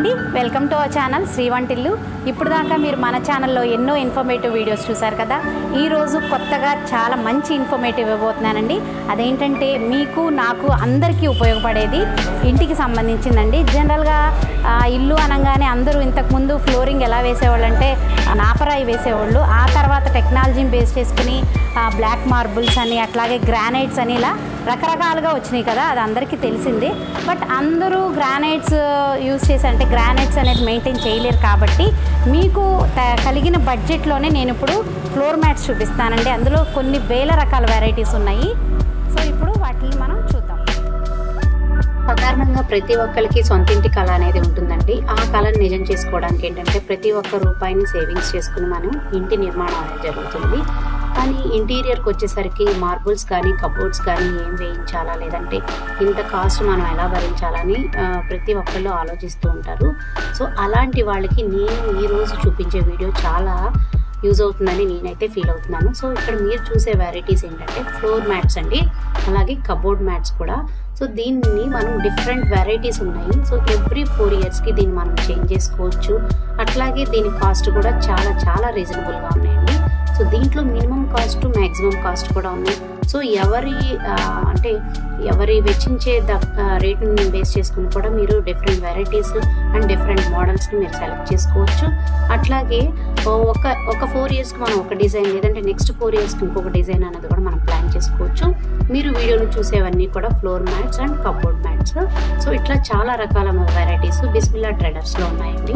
అండి welcome to our channel Srivantillu ఇప్పుడు దాకా మీరు మన ఛానల్లో ఎన్నో ఇన్ఫర్మేటివ్ వీడియోస్ చూశారు కదా ఈరోజు కొత్తగా చాలా మంచి ఇన్ఫర్మేటివ్ ఇవ్వబోతున్నానండి అదేంటంటే మీకు నాకు అందరికీ ఉపయోగపడేది ఇంటికి సంబంధించిందండి జనరల్గా ఆ, ఇల్లు అనగానే అందరూ ఇంతకుముందు ఫ్లోరింగ్ ఎలా వేసేవాళ్ళు అంటే నాపరాయి వేసేవాళ్ళు ఆ తర్వాత టెక్నాలజీని బేస్ చేసుకుని బ్లాక్ మార్బుల్స్ అని అట్లాగే గ్రానైట్స్ అని ఇలా రకరకాలుగా వచ్చినాయి కదా అది అందరికీ తెలిసిందే బట్ అందరూ గ్రానైట్స్ యూజ్ చేసి అంటే గ్రానైట్స్ అనేది మెయింటైన్ చేయలేరు కాబట్టి మీకు త- కలిగిన బడ్జెట్లోనే నేను ఇప్పుడు ఫ్లోర్ మ్యాట్స్ చూపిస్తానండి అందులో కొన్ని వేల రకాల వెరైటీస్ ఉన్నాయి సో ఇప్పుడు వాటిని మనం చూద్దాం సాధారణంగా ప్రతి ఒక్కరికి సొంత ఇంటి కళ అనేది ఉంటుందండి ఆ కళను నిజం చేసుకోవడానికి ఏంటంటే ప్రతి ఒక్క రూపాయిని సేవింగ్స్ చేసుకుని మనం ఇంటి నిర్మాణం అనేది జరుగుతుంది కానీ ఇంటీరియర్కి వచ్చేసరికి మార్బుల్స్ కానీ కబోర్డ్స్ కానీ ఏం వేయించాలా లేదంటే ఇంత కాస్ట్ మనం ఎలా భరించాలని ఆ, ప్రతి ఒక్కళ్ళు ఆలోచిస్తూ ఉంటారు సో అలాంటి వాళ్ళకి నేను ఈరోజు చూపించే వీడియో చాలా యూజ్ అవుతుందని నేనైతే ఫీల్ అవుతున్నాను సో ఇక్కడ మీరు చూసే వెరైటీస్ ఏంటంటే ఫ్లోర్ మ్యాట్స్ అండి అలాగే కబోర్డ్ మ్యాట్స్ కూడా సో దీన్ని మనం డిఫరెంట్ వెరైటీస్ ఉన్నాయి సో ఎవ్రీ ఫోర్ ఇయర్స్కి దీన్ని మనం చేంజ్ చేసుకోవచ్చు అట్లాగే దీని కాస్ట్ కూడా చాలా చాలా రీజనబుల్గా ఉన్నాయండి సో దీంట్లో మినిమం కాస్ట్ మ్యాక్సిమం కాస్ట్ కూడా ఉన్నాయి సో ఎవరి ఆ, అంటే ఎవరి వెచ్చించే రేట్ని బేస్ చేసుకుని కూడా మీరు డిఫరెంట్ వెరైటీస్ అండ్ డిఫరెంట్ మోడల్స్ని మీరు సెలెక్ట్ చేసుకోవచ్చు అట్లాగే ఓ ఒక ఒక ఫోర్ ఇయర్స్కి మనం ఒక డిజైన్ లేదంటే నెక్స్ట్ ఫోర్ ఇయర్స్కి ఇంకొక డిజైన్ అనేది కూడా మనం ప్లాన్ చేసుకోవచ్చు మీరు వీడియోలో చూసేవన్నీ కూడా floor mats and cupboard mats so ఇట్లా చాలా రకాల వెరైటీస్ బిస్మిల్లా ట్రేడర్స్లో ఉన్నాయండి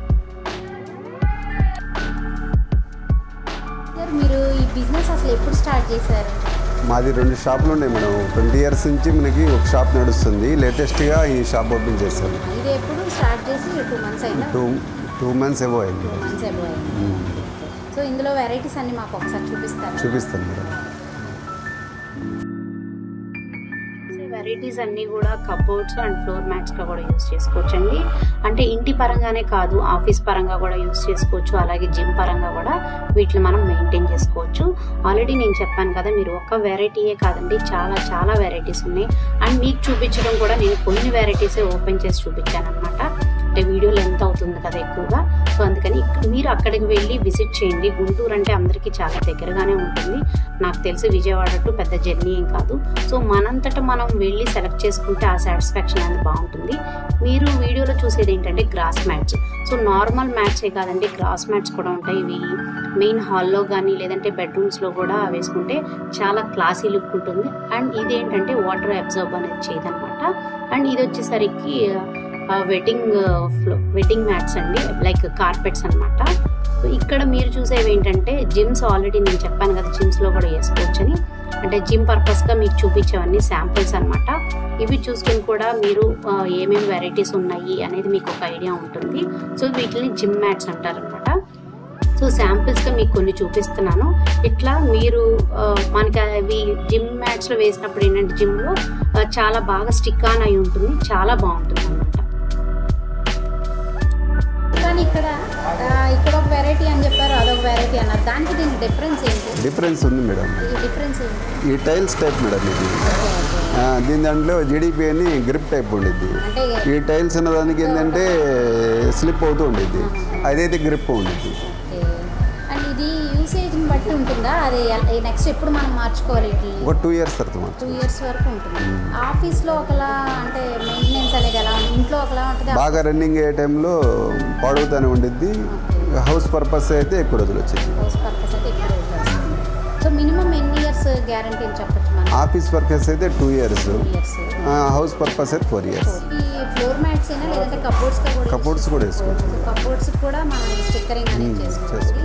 సార్ మీరు ఈ బిజినెస్ అసలు ఎప్పుడు స్టార్ట్ చేశారు మాది రెండు షాపులు ఉన్నాయి మేడం ట్వంటీ ఇయర్స్ నుంచి మనకి ఒక షాప్ నడుస్తుంది లేటెస్ట్గా ఈ షాప్ ఓపెన్ చేశాను ఇది ఎప్పుడు స్టార్ట్ చేసి టూ మంత్స్ అయిందా టూ టూ మంత్స్ ఏవో అయింది మంత్స్ ఎబో అయింది సో ఇందులో వెరైటీస్ అన్ని మాకు ఒకసారి చూపిస్తారు చూపిస్తాను మేడం వెరైటీస్ అన్నీ కూడా కబోర్డ్స్ అండ్ ఫ్లోర్ మ్యాట్స్ గా కూడా యూస్ చేసుకోవచ్చు అండి అంటే ఇంటి పరంగానే కాదు ఆఫీస్ పరంగా కూడా యూస్ చేసుకోవచ్చు అలాగే జిమ్ పరంగా కూడా వీటిని మనం మెయింటైన్ చేసుకోవచ్చు ఆల్రెడీ నేను చెప్పాను కదా మీరు ఒక్క వెరైటీయే కాదండి చాలా చాలా వెరైటీస్ ఉన్నాయి అండ్ మీకు చూపించడం కూడా నేను కొన్ని వెరైటీసే ఓపెన్ చేసి చూపించాను అనమాట అంటే వీడియో లెంత్ అవుతుంది కదా ఎక్కువగా సో అందుకని ఇక్క- మీరు అక్కడికి వెళ్ళి విజిట్ చేయండి గుంటూరు అంటే అందరికీ చాలా దగ్గరగానే ఉంటుంది నాకు తెలిసి విజయవాడ టు పెద్ద జర్నీ ఏం కాదు సో మనంతట మనం వెళ్ళి సెలెక్ట్ చేసుకుంటే ఆ సాటిస్ఫాక్షన్ అనేది బాగుంటుంది మీరు వీడియోలో చూసేది ఏంటంటే గ్రాస్ మ్యాట్స్ సో నార్మల్ మ్యాట్సే కాదండి గ్రాస్ మ్యాట్స్ కూడా ఉంటాయి ఇవి మెయిన్ హాల్లో కానీ లేదంటే బెడ్రూమ్స్లో కూడా వేసుకుంటే చాలా క్లాసీ లుక్ ఉంటుంది అండ్ ఇది ఏంటంటే వాటర్ అబ్జర్వ్ అనేది చేయదనమాట అండ్ ఇది వచ్చేసరికి వెడ్డింగ్ ఫ్లో వెడ్డింగ్ మ్యాట్స్ అండి లైక్ కార్పెట్స్ అన్నమాట సో ఇక్కడ మీరు చూసేవి ఏంటంటే జిమ్స్ ఆల్రెడీ నేను చెప్పాను కదా జిమ్స్లో కూడా వేసుకోవచ్చని అంటే జిమ్ పర్పస్గా మీకు చూపించేవన్నీ శాంపిల్స్ అన్నమాట ఇవి చూసుకుని కూడా మీరు ఆ, ఏమేమి వెరైటీస్ ఉన్నాయి అనేది మీకు ఒక ఐడియా ఉంటుంది సో వీటిని జిమ్ మ్యాట్స్ అంటారనమాట సో శాంపిల్స్గా మీకు కొన్ని చూపిస్తున్నాను ఇట్లా మీరు ఆ, మనకి అవి జిమ్ మ్యాట్స్లో వేసినప్పుడు ఏంటంటే జిమ్లో చాలా బాగా స్టిక్ ఆన్ అయి ఉంటుంది చాలా బాగుంటుంది అనమాట కానీ ఇక్కడ ఆ, ఇక్కడ ఒక వెరైటీ అని చెప్పారు అదొక వెరైటీ అన్నారు దానికి దీనికి డిఫరెన్స్ ఏంటి డిఫరెన్స్ ఉంది మేడం ఈ డిఫరెన్స్ ఏంటి ఈ టైల్స్ టైప్ మేడం ఇది ఆ, దీని దాంట్లో జీడిపి అని గ్రిప్ టైప్ ఉండిద్ది అంటే ఈ టైల్స్ అన్న దానికి ఏంటంటే స్లిప్ అవుతూ ఉండిద్ది అదైతే గ్రిప్ ఉండిద్ది ఓకే. అండ్ ఇది యూసేజ్ని బట్టి ఉంటుందా అది నెక్స్ట్ ఎప్పుడు మనం మార్చుకోవాలి ఇట్లా ఒక టూ ఇయర్స్ తర్వాత టూ మాత్రం ఇయర్స్ వరకు ఉంటుంది ఆఫీస్లో ఒకలా అంటే మెయింటెనెన్స్ అనేది ఎలా ఉంటుంది ఇంట్లో ఒకలా ఉంటుంది బాగా రన్నింగ్ అయ్యే టైంలో పాడవుతూనే ఉండిద్ది హౌస్ పర్పస్ అయితే ఎక్కువ రోజులు వచ్చింది హౌస్ పర్పస్ అయితే ఎక్కువ వస్తుంది సో మినిమం ఎన్ని ఇయర్స్ గ్యారంటీ అని చెప్పొచ్చు మనం ఆఫీస్ పర్పస్ అయితే two years two years house purpose అయితే ఫోర్ ఇయర్స్ ఈ ఫ్లోర్ మ్యాట్స్ అయినా లేదంటే కబోర్డ్స్ కూడా కబోర్డ్స్ కూడా వేసుకోవచ్చు కబోర్డ్స్ కూడా మనం స్టిక్కరింగ్ అనేది చేసుకోవచ్చు